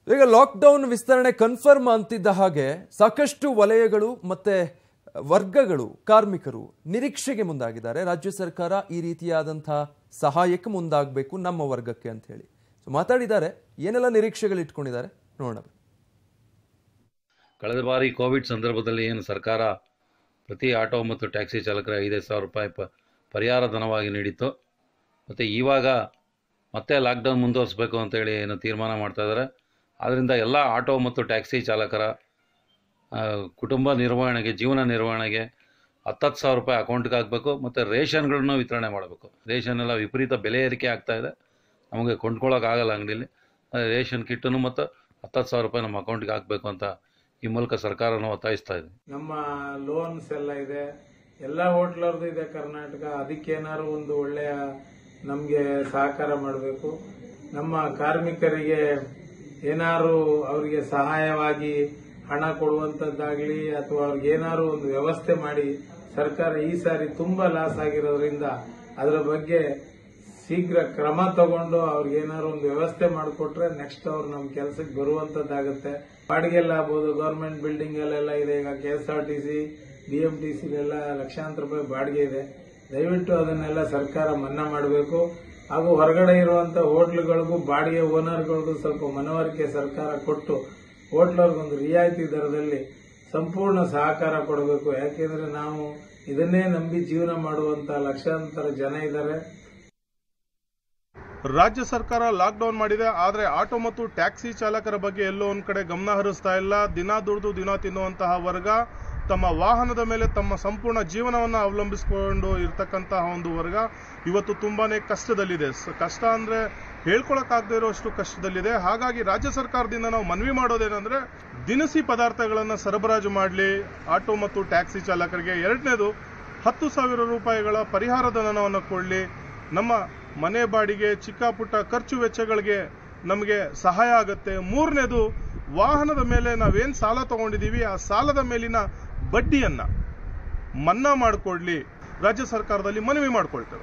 ಈಗ ಲಾಕ್ಡೌನ್ ವಿಸ್ತರಣೆ ಕನ್ಫರ್ಮ್ ಅಂತಿದ್ದ ಹಾಗೆ ಸಾಕಷ್ಟು ವಲಯಗಳು ಮತ್ತೆ ವರ್ಗಗಳು ಕಾರ್ಮಿಕರು ನಿರೀಕ್ಷೆಗೆ ಮುಂದಾಗಿದ್ದಾರೆ ರಾಜ್ಯ ಸರ್ಕಾರ ಈ ರೀತಿಯಾದಂತಹ ಸಹಾಯಕ್ಕೆ ಮುಂದಾಗಬೇಕು ನಮ್ಮ ವರ್ಗಕ್ಕೆ ಅಂತ ಹೇಳಿ ಸೊ ಮಾತಾಡಿದ್ದಾರೆ ಏನೆಲ್ಲ ನಿರೀಕ್ಷೆಗಳು ಇಟ್ಕೊಂಡಿದ್ದಾರೆ ನೋಡೋಣ ಕಳೆದ ಬಾರಿ ಕೋವಿಡ್ ಸಂದರ್ಭದಲ್ಲಿ ಏನು ಸರ್ಕಾರ ಪ್ರತಿ ಆಟೋ ಮತ್ತು ಟ್ಯಾಕ್ಸಿ ಚಾಲಕರ ಐದೈದು ಸಾವಿರ ರೂಪಾಯಿ ಪ ಪರಿಹಾರ ಧನವಾಗಿ ನೀಡಿತ್ತು ಮತ್ತು ಇವಾಗ ಮತ್ತೆ ಲಾಕ್ಡೌನ್ ಮುಂದುವರಿಸಬೇಕು ಅಂತೇಳಿ ಏನು ತೀರ್ಮಾನ ಮಾಡ್ತಾ ಇದ್ದಾರೆ ಆದ್ದರಿಂದ ಎಲ್ಲ ಆಟೋ ಮತ್ತು ಟ್ಯಾಕ್ಸಿ ಚಾಲಕರ ಆ, ಕುಟುಂಬ ನಿರ್ವಹಣೆಗೆ ಜೀವನ ನಿರ್ವಹಣೆಗೆ ಹತ್ತತ್ತು ಸಾವಿರ ರೂಪಾಯಿ ಅಕೌಂಟ್ಗೆ ಹಾಕಬೇಕು ಮತ್ತು ರೇಷನ್ಗಳನ್ನು ವಿತರಣೆ ಮಾಡಬೇಕು ರೇಷನ್ ಎಲ್ಲ ವಿಪರೀತ ಬೆಲೆ ಏರಿಕೆ ಆಗ್ತಾ ಇದೆ ನಮಗೆ ಕೊಂಡ್ಕೊಳ್ಳೋಕ್ಕಾಗಲ್ಲ ಅಂಗಡೀಲಿ ರೇಷನ್ ಕಿಟ್ಟನ್ನು ಮತ್ತು ಹತ್ತತ್ತು ಸಾವಿರ ರೂಪಾಯಿ ನಮ್ಮ ಅಕೌಂಟ್ಗೆ ಹಾಕಬೇಕು ಅಂತ ಈ ಮೂಲಕ ಸರ್ಕಾರನ ಒತ್ತಾಯಿಸ್ತಾ ಇದೆ ನಮ್ಮ ಲೋನ್ಸ್ ಎಲ್ಲ ಇದೆ ಎಲ್ಲ ಹೋಟ್ಲರ್ದು ಇದೆ ಕರ್ನಾಟಕ ಅದಕ್ಕೇನಾದ್ರು ಒಂದು ಒಳ್ಳೆಯ ನಮಗೆ ಸಹಕಾರ ಮಾಡಬೇಕು ನಮ್ಮ ಕಾರ್ಮಿಕರಿಗೆ ಏನಾದ್ರು ಅವರಿಗೆ ಸಹಾಯವಾಗಿ ಹಣ ಕೊಡುವಂತದ್ದಾಗ್ಲಿ ಅಥವಾ ಅವ್ರಿಗೆ ಏನಾದ್ರು ಒಂದು ವ್ಯವಸ್ಥೆ ಮಾಡಿ ಸರ್ಕಾರ ಈ ಸಾರಿ ತುಂಬಾ ಲಾಸ್ ಆಗಿರೋದ್ರಿಂದ ಅದರ ಬಗ್ಗೆ ಶೀಘ್ರ ಕ್ರಮ ತಗೊಂಡು ಅವ್ರಿಗೆ ಏನಾದ್ರು ಒಂದು ವ್ಯವಸ್ಥೆ ಮಾಡಿಕೊಟ್ರೆ ನೆಕ್ಸ್ಟ್ ಅವ್ರು ನಮ್ಮ ಕೆಲಸಕ್ಕೆ ಬರುವಂತದ್ದಾಗುತ್ತೆ ಬಾಡಿಗೆ ಎಲ್ಲ ಆಗ್ಬೋದು ಗೌರ್ಮೆಂಟ್ ಬಿಲ್ಡಿಂಗ್ ಅಲ್ಲೆಲ್ಲ ಇದೆ ಈಗ K S R T C B M T ಸಿಲೆಲ್ಲ ಲಕ್ಷಾಂತರ ರೂಪಾಯಿ ಬಾಡಿಗೆ ಇದೆ ದಯವಿಟ್ಟು ಅದನ್ನೆಲ್ಲ ಸರ್ಕಾರ ಮನ್ನಾ ಮಾಡಬೇಕು ಹಾಗೂ ಹೊರಗಡೆ ಇರುವಂತ ಹೋಟ್ಲುಗಳಿಗೂ ಬಾಡಿಗೆ ಓನರ್ಗಳಿಗೂ ಸ್ವಲ್ಪ ಮನವರಿಕೆ ಸರ್ಕಾರ ಕೊಟ್ಟು ಹೋಟ್ಲರ್ಗೊಂದು ರಿಯಾಯಿತಿ ದರದಲ್ಲಿ ಸಂಪೂರ್ಣ ಸಹಕಾರ ಕೊಡಬೇಕು ಯಾಕೆಂದ್ರೆ ನಾವು ಇದನ್ನೇ ನಂಬಿ ಜೀವನ ಮಾಡುವಂತ ಲಕ್ಷಾಂತರ ಜನ ಇದ್ದಾರೆ ರಾಜ್ಯ ಸರ್ಕಾರ ಲಾಕ್ಡೌನ್ ಮಾಡಿದೆ ಆದರೆ ಆಟೋ ಮತ್ತು ಟ್ಯಾಕ್ಸಿ ಚಾಲಕರ ಬಗ್ಗೆ ಎಲ್ಲೋ ಒಂದ್ ಕಡೆ ಗಮನ ಹರಿಸ್ತಾ ಇಲ್ಲ ದಿನ ದುಡಿದು ದಿನ ತಿನ್ನುವಂತಹ ವರ್ಗ ತಮ್ಮ ವಾಹನದ ಮೇಲೆ ತಮ್ಮ ಸಂಪೂರ್ಣ ಜೀವನವನ್ನು ಅವಲಂಬಿಸಿಕೊಂಡು ಇರತಕ್ಕಂತಹ ಒಂದು ವರ್ಗ ಇವತ್ತು ತುಂಬಾನೇ ಕಷ್ಟದಲ್ಲಿದೆ ಸ- ಕಷ್ಟ ಅಂದ್ರೆ ಹೇಳ್ಕೊಳಕ್ಕಾಗದೇ ಇರುವಷ್ಟು ಕಷ್ಟದಲ್ಲಿದೆ ಹಾಗಾಗಿ ರಾಜ್ಯ ಸರ್ಕಾರದಿಂದ ನಾವು ಮನವಿ ಮಾಡೋದೇನೆಂದ್ರೆ ದಿನಸಿ ಪದಾರ್ಥಗಳನ್ನು ಸರಬರಾಜು ಮಾಡಲಿ ಆಟೋ ಮತ್ತು ಟ್ಯಾಕ್ಸಿ ಚಾಲಕರಿಗೆ ಎರಡನೇದು ಹತ್ತು ಸಾವಿರ ರೂಪಾಯಿಗಳ ಪರಿಹಾರ ಧನವನ್ನು ಕೊಡಲಿ ನಮ್ಮ ಮನೆ ಬಾಡಿಗೆ ಚಿಕ್ಕ ಪುಟ್ಟ ಖರ್ಚು ವೆಚ್ಚಗಳಿಗೆ ನಮಗೆ ಸಹಾಯ ಆಗುತ್ತೆ ಮೂರನೇದು ವಾಹನದ ಮೇಲೆ ನಾವೇನು ಸಾಲ ತಗೊಂಡಿದ್ದೀವಿ ಆ ಸಾಲದ ಮೇಲಿನ ಬಡ್ಡಿಯನ್ನ ಮನ್ನಾ ಮಾಡಿಕೊಡ್ಲಿ ರಾಜ್ಯ ಸರ್ಕಾರದಲ್ಲಿ ಮನವಿ ಮಾಡ್ಕೊಳ್ತೇವೆ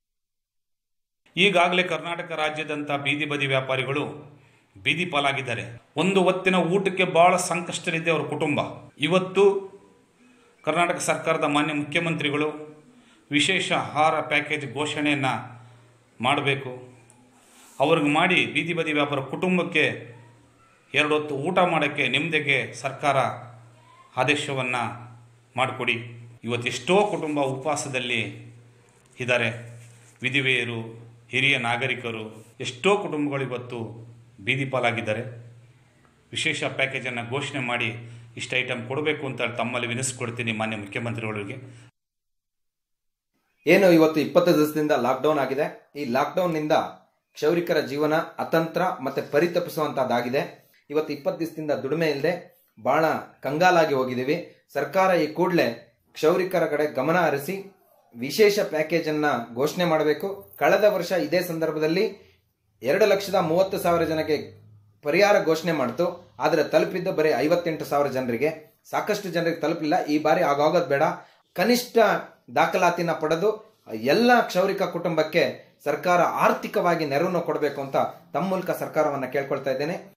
ಈಗಾಗಲೇ ಕರ್ನಾಟಕ ರಾಜ್ಯದಂಥ ಬೀದಿ ಬದಿ ವ್ಯಾಪಾರಿಗಳು ಬೀದಿ ಪಾಲಾಗಿದ್ದಾರೆ ಒಂದು ಹೊತ್ತಿನ ಊಟಕ್ಕೆ ಬಹಳ ಸಂಕಷ್ಟದಲ್ಲಿದೆ ಅವರ ಕುಟುಂಬ ಇವತ್ತು ಕರ್ನಾಟಕ ಸರ್ಕಾರದ ಮಾನ್ಯ ಮುಖ್ಯಮಂತ್ರಿಗಳು ವಿಶೇಷ ಆಹಾರ ಪ್ಯಾಕೇಜ್ ಘೋಷಣೆಯನ್ನು ಮಾಡಬೇಕು ಅವ್ರಿಗೆ ಮಾಡಿ ಬೀದಿ ಬದಿ ವ್ಯಾಪಾರ ಕುಟುಂಬಕ್ಕೆ ಎರಡು ಹೊತ್ತು ಊಟ ಮಾಡೋಕ್ಕೆ ನೆಮ್ಮದಿಗೆ ಸರ್ಕಾರ ಆದೇಶವನ್ನು ಮಾಡಿಕೊಡಿ ಇವತ್ತು ಎಷ್ಟೋ ಕುಟುಂಬ ಉಪವಾಸದಲ್ಲಿ ಇದ್ದಾರೆ ವಿಧವೆಯರು ಹಿರಿಯ ನಾಗರಿಕರು ಎಷ್ಟೋ ಕುಟುಂಬಗಳು ಇವತ್ತು ಬೀದಿ ಪಾಲಾಗಿದ್ದಾರೆ ವಿಶೇಷ ಪ್ಯಾಕೇಜನ್ನು ಘೋಷಣೆ ಮಾಡಿ ಇಷ್ಟು ಐಟಮ್ ಕೊಡಬೇಕು ಅಂತ ತಮ್ಮಲ್ಲಿ ವಿನಿಸ್ಕೊಡ್ತೀನಿ ಮಾನ್ಯ ಮುಖ್ಯಮಂತ್ರಿಗಳಿಗೆ ಏನು ಇವತ್ತು ಇಪ್ಪತ್ತು ದಿವಸದಿಂದ ಲಾಕ್ಡೌನ್ ಆಗಿದೆ ಈ ಲಾಕ್ಡೌನ್ ನಿಂದ ಕ್ಷೌರಿಕರ ಜೀವನ ಅತಂತ್ರ ಮತ್ತೆ ಪರಿತಪಿಸುವಂತದ್ದಾಗಿದೆ ಇವತ್ತು ಇಪ್ಪತ್ತು ದಿವಸದಿಂದ ದುಡಿಮೆ ಇಲ್ಲದೆ ಬಹಳ ಕಂಗಾಲಾಗಿ ಹೋಗಿದ್ದೀವಿ ಸರ್ಕಾರ ಈ ಕೂಡಲೇ ಕ್ಷೌರಿಕರ ಕಡೆ ಗಮನ ಹರಿಸಿ ವಿಶೇಷ ಪ್ಯಾಕೇಜ್ ಅನ್ನ ಘೋಷಣೆ ಮಾಡಬೇಕು ಕಳೆದ ವರ್ಷ ಇದೇ ಸಂದರ್ಭದಲ್ಲಿ ಎರಡು ಲಕ್ಷದ ಮೂವತ್ತು ಸಾವಿರ ಜನಕ್ಕೆ ಪರಿಹಾರ ಘೋಷಣೆ ಮಾಡಿತು ಆದರೆ ತಲುಪಿದ್ದು ಬರೀ ಐವತ್ತೆಂಟು ಸಾವಿರ ಜನರಿಗೆ ಸಾಕಷ್ಟು ಜನರಿಗೆ ತಲುಪಿಲ್ಲ ಈ ಬಾರಿ ಆಗೋಗೋದು ಬೇಡ ಕನಿಷ್ಠ ದಾಖಲಾತಿನ ಪಡೆದು ಎಲ್ಲ ಕ್ಷೌರಿಕ ಕುಟುಂಬಕ್ಕೆ ಸರ್ಕಾರ ಆರ್ಥಿಕವಾಗಿ ನೆರವನ್ನು ಕೊಡಬೇಕು ಅಂತ ತಮ್ಮ ಮೂಲಕ ಸರ್ಕಾರವನ್ನ ಕೇಳ್ಕೊಳ್ತಾ ಇದ್ದೇನೆ